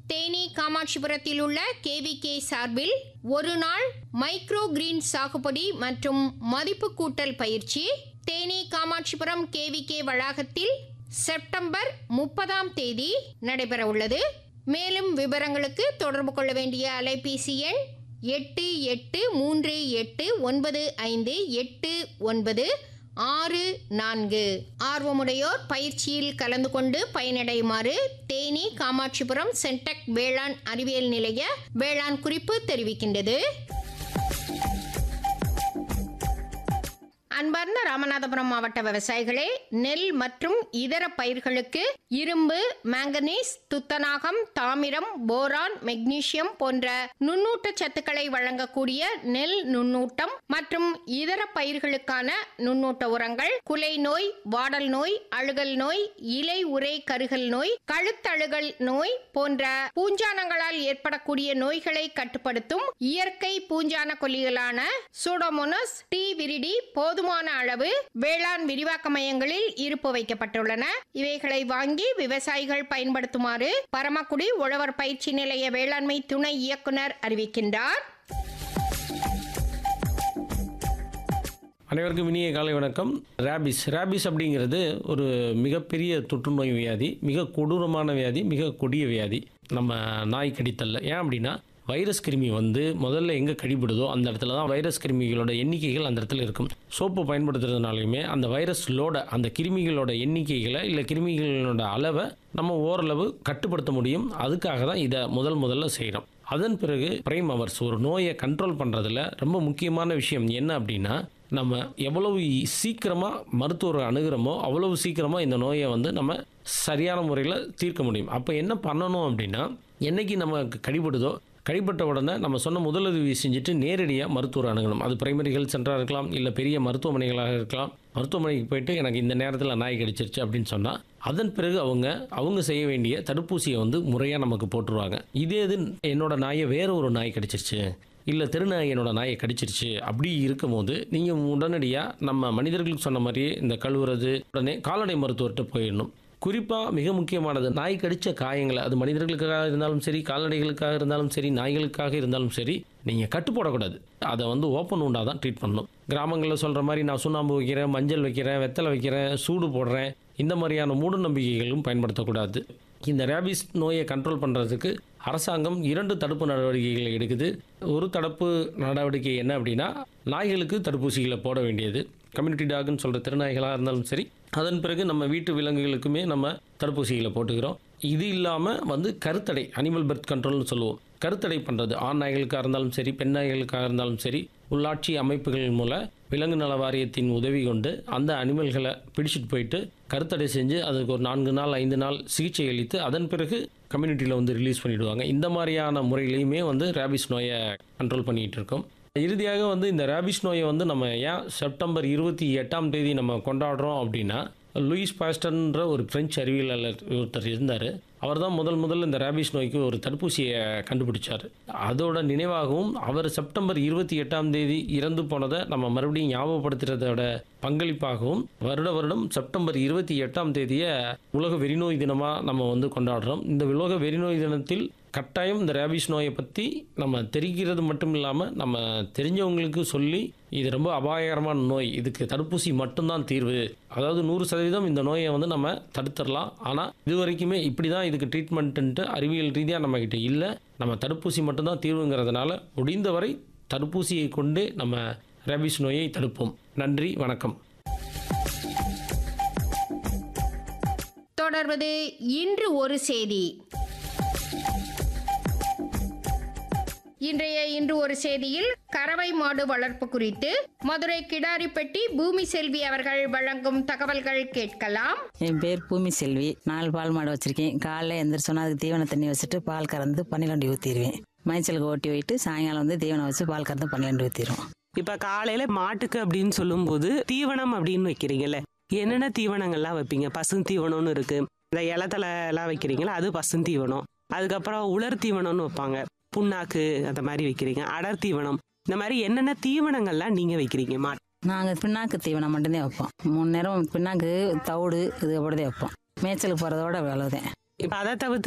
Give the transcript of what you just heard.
தேனி காமாட்சிபுரத்தில் உள்ள கேவிகே சார்பில் ஒரு நாள் மைக்ரோ கிரீன் சாகுபடி மற்றும் மதிப்பு கூட்டல் பயிற்சி தேனி காமாட்சிபுரம் கேவிகே வளாகத்தில் செப்டம்பர் முப்பதாம் தேதி நடைபெற உள்ளது மேலும் விவரங்களுக்கு தொடர்பு கொள்ள வேண்டிய அலைபேசி எண் எட்டு எட்டு மூன்று எட்டு ஒன்பது ஐந்து எட்டு ஒன்பது ஆறு நான்கு ஆர்வமுடையோர் பயிற்சியில் கலந்து கொண்டு பயனடையுமாறு தேனி காமாட்சிபுரம் சென்டெக் வேளாண் அறிவியல் நிலைய வேளாண் குறிப்பு தெரிவிக்கின்றது அன்பார்ந்த ராமநாதபுரம் மாவட்ட விவசாயிகளே நெல் மற்றும் இதர பயிர்களுக்கு இரும்பு மாங்கனீஸ் துத்தநாகம் தாமிரம் போரான் மெக்னீசியம் போன்ற நுண்ணூட்ட சத்துக்களை வழங்கக்கூடிய நெல் நுண்ணூட்டம் மற்றும் இதர பயிர்களுக்கான நுண்ணூட்ட உரங்கள் குலை நோய் வாடல் நோய் அழுகல் நோய் இலை உரை கருகல் நோய் கழுத்தழுகல் நோய் போன்ற பூஞ்சானங்களால் ஏற்படக்கூடிய நோய்களை கட்டுப்படுத்தும் இயற்கை பூஞ்சான கொல்லிகளான சூடோமோனஸ் டி விரிடி போதுமான அளவு வேளாண் விரிவாக்க மையங்களில் இருப்பு வைக்கப்பட்டுள்ளன இவைகளை வாங்கி விவசாயிகள் பயன்படுத்துமாறு பரமக்குடி உழவர் பயிற்சி நிலைய வேளாண்மை துணை இயக்குனர் அறிவிக்கின்றார் அனைவருக்கும் இனிய காலை வணக்கம் ரேபிஸ் ரேபிஸ் அப்படிங்கிறது ஒரு மிகப்பெரிய தொற்றுநோய் வியாதி மிக கொடூரமான வியாதி மிக கொடிய வியாதி நம்ம நாய் கடித்தல்ல ஏன் அப்படின்னா வைரஸ் கிருமி வந்து முதல்ல எங்கே கடிபடுதோ அந்த இடத்துல தான் வைரஸ் கிருமிகளோட எண்ணிக்கைகள் அந்த இடத்துல இருக்கும் சோப்பு பயன்படுத்துறதுனாலையுமே அந்த வைரஸ் லோட அந்த கிருமிகளோட எண்ணிக்கைகளை இல்லை கிருமிகளோட அளவை நம்ம ஓரளவு கட்டுப்படுத்த முடியும் அதுக்காக தான் இதை முதல் முதல்ல செய்கிறோம் அதன் பிறகு பிரைம் அவர்ஸ் ஒரு நோயை கண்ட்ரோல் பண்ணுறதுல ரொம்ப முக்கியமான விஷயம் என்ன அப்படின்னா நம்ம எவ்வளவு சீக்கிரமாக மருத்துவரை அணுகிறோமோ அவ்வளவு சீக்கிரமாக இந்த நோயை வந்து நம்ம சரியான முறையில் தீர்க்க முடியும் அப்போ என்ன பண்ணணும் அப்படின்னா என்னைக்கு நமக்கு கடிபடுதோ கடிபட்ட உடனே நம்ம சொன்ன முதலுதவி செஞ்சுட்டு நேரடியாக மருத்துவர் அணுகணும் அது பிரைமரி ஹெல்த் சென்டராக இருக்கலாம் இல்லை பெரிய மருத்துவமனைகளாக இருக்கலாம் மருத்துவமனைக்கு போயிட்டு எனக்கு இந்த நேரத்தில் நாய் கடிச்சிருச்சு அப்படின்னு சொன்னால் அதன் பிறகு அவங்க அவங்க செய்ய வேண்டிய தடுப்பூசியை வந்து முறையாக நமக்கு போட்டுருவாங்க இதே இது என்னோட நாயை வேற ஒரு நாய் கடிச்சிருச்சு இல்லை தெருநாய் என்னோட நாயை கடிச்சிருச்சு அப்படி இருக்கும்போது நீங்கள் உடனடியாக நம்ம மனிதர்களுக்கு சொன்ன மாதிரியே இந்த கழுவுறது உடனே கால்நடை மருத்துவர்கிட்ட போயிடணும் குறிப்பாக மிக முக்கியமானது நாய் கடித்த காயங்களை அது மனிதர்களுக்காக இருந்தாலும் சரி கால்நடைகளுக்காக இருந்தாலும் சரி நாய்களுக்காக இருந்தாலும் சரி நீங்கள் கட்டு போடக்கூடாது அதை வந்து ஓப்பன் உண்டாக தான் ட்ரீட் பண்ணணும் கிராமங்களில் சொல்கிற மாதிரி நான் சுண்ணாம்பு வைக்கிறேன் மஞ்சள் வைக்கிறேன் வெத்தலை வைக்கிறேன் சூடு போடுறேன் இந்த மாதிரியான மூட நம்பிக்கைகளும் பயன்படுத்தக்கூடாது இந்த ரேபிஸ் நோயை கண்ட்ரோல் பண்ணுறதுக்கு அரசாங்கம் இரண்டு தடுப்பு நடவடிக்கைகளை எடுக்குது ஒரு தடுப்பு நடவடிக்கை என்ன அப்படின்னா நாய்களுக்கு தடுப்பூசிகளை போட வேண்டியது கம்யூனிட்டி டாக்னு சொல்கிற திருநாய்களாக இருந்தாலும் சரி அதன் பிறகு நம்ம வீட்டு விலங்குகளுக்குமே நம்ம தடுப்பூசிகளை போட்டுக்கிறோம் இது இல்லாமல் வந்து கருத்தடை அனிமல் பர்த் கண்ட்ரோல்னு சொல்லுவோம் கருத்தடை பண்ணுறது ஆண் நாய்களுக்காக இருந்தாலும் சரி பெண் நாய்களுக்காக இருந்தாலும் சரி உள்ளாட்சி அமைப்புகள் மூலம் விலங்கு நல வாரியத்தின் உதவி கொண்டு அந்த அனிமல்களை பிடிச்சிட்டு போயிட்டு கருத்தடை செஞ்சு அதுக்கு ஒரு நான்கு நாள் ஐந்து நாள் சிகிச்சை அளித்து அதன் பிறகு கம்யூனிட்டியில் வந்து ரிலீஸ் பண்ணிவிடுவாங்க இந்த மாதிரியான முறையிலையுமே வந்து ரேபிஸ் நோயை கண்ட்ரோல் பண்ணிகிட்டு இருக்கோம் இறுதியாக வந்து இந்த ரேபிஸ் நோயை வந்து நம்ம ஏன் செப்டம்பர் இருபத்தி எட்டாம் தேதி நம்ம கொண்டாடுறோம் அப்படின்னா லூயிஸ் பாஸ்டர்ன்ற ஒரு பிரெஞ்சு அறிவியலாளர் ஒருத்தர் இருந்தார் அவர் தான் முதல் முதல்ல இந்த ரேபிஸ் நோய்க்கு ஒரு தடுப்பூசியை கண்டுபிடிச்சார் அதோட நினைவாகவும் அவர் செப்டம்பர் இருபத்தி எட்டாம் தேதி இறந்து போனதை நம்ம மறுபடியும் ஞாபகப்படுத்துறதோட பங்களிப்பாகவும் வருட வருடம் செப்டம்பர் இருபத்தி எட்டாம் தேதியை உலக வெறிநோய் தினமாக நம்ம வந்து கொண்டாடுறோம் இந்த உலக வெறிநோய் தினத்தில் கட்டாயம் இந்த ரேபிஸ் நோயை பற்றி நம்ம தெரிகிறது மட்டும் இல்லாமல் நம்ம தெரிஞ்சவங்களுக்கு சொல்லி இது ரொம்ப அபாயகரமான நோய் இதுக்கு தடுப்பூசி மட்டும்தான் தீர்வு அதாவது நூறு சதவீதம் இந்த நோயை வந்து நம்ம தடுத்துடலாம் ஆனால் இது வரைக்குமே இப்படி தான் இதுக்கு ட்ரீட்மெண்ட்டுன்ட்டு அறிவியல் ரீதியாக நம்மக்கிட்ட இல்லை நம்ம தடுப்பூசி மட்டும்தான் தீர்வுங்கிறதுனால முடிந்தவரை தடுப்பூசியை கொண்டு நம்ம ரேபிஸ் நோயை தடுப்போம் நன்றி வணக்கம் தொடர்வது இன்று ஒரு செய்தி இன்றைய இன்று ஒரு செய்தியில் கறவை மாடு வளர்ப்பு குறித்து மதுரை கிடாரிப்பட்டி பூமி செல்வி அவர்கள் வழங்கும் தகவல்கள் கேட்கலாம் என் பேர் பூமி செல்வி நாலு பால் மாடு வச்சிருக்கேன் காலைல எந்திரிச்சோன்னா அதுக்கு தீவன தண்ணி வச்சுட்டு பால் கறந்து பன்னிரெண்டு ஊற்றிடுவேன் மேய்ச்சலுக்கு ஓட்டி போயிட்டு சாயங்காலம் வந்து தீவனம் வச்சு பால் கறந்து பன்னிரெண்டு ஊற்றிடுவோம் இப்ப காலையில மாட்டுக்கு அப்படின்னு சொல்லும்போது தீவனம் அப்படின்னு வைக்கிறீங்கல்ல என்னென்ன தீவனங்கள்லாம் வைப்பீங்க பசும் தீவனம்னு இருக்கு இந்த இலத்தலை எல்லாம் வைக்கிறீங்களா அது பசும் தீவனம் அதுக்கப்புறம் உலர் தீவனம்னு வைப்பாங்க புண்ணாக்கு அந்த மாதிரி வைக்கிறீங்க அடர் தீவனம் இந்த மாதிரி என்னென்ன தீவனங்கள்லாம் நீங்க வைக்கிறீங்க மாட்டு நாங்கள் பின்னாக்கு தீவனம் மட்டும்தான் வைப்போம் மூணு நேரம் பின்னாக்கு தவிடு இது அப்படிதான் வைப்போம் மேய்ச்சலுக்கு போகிறதோட அவ்வளோதான் இப்ப அதை தவிர்த்து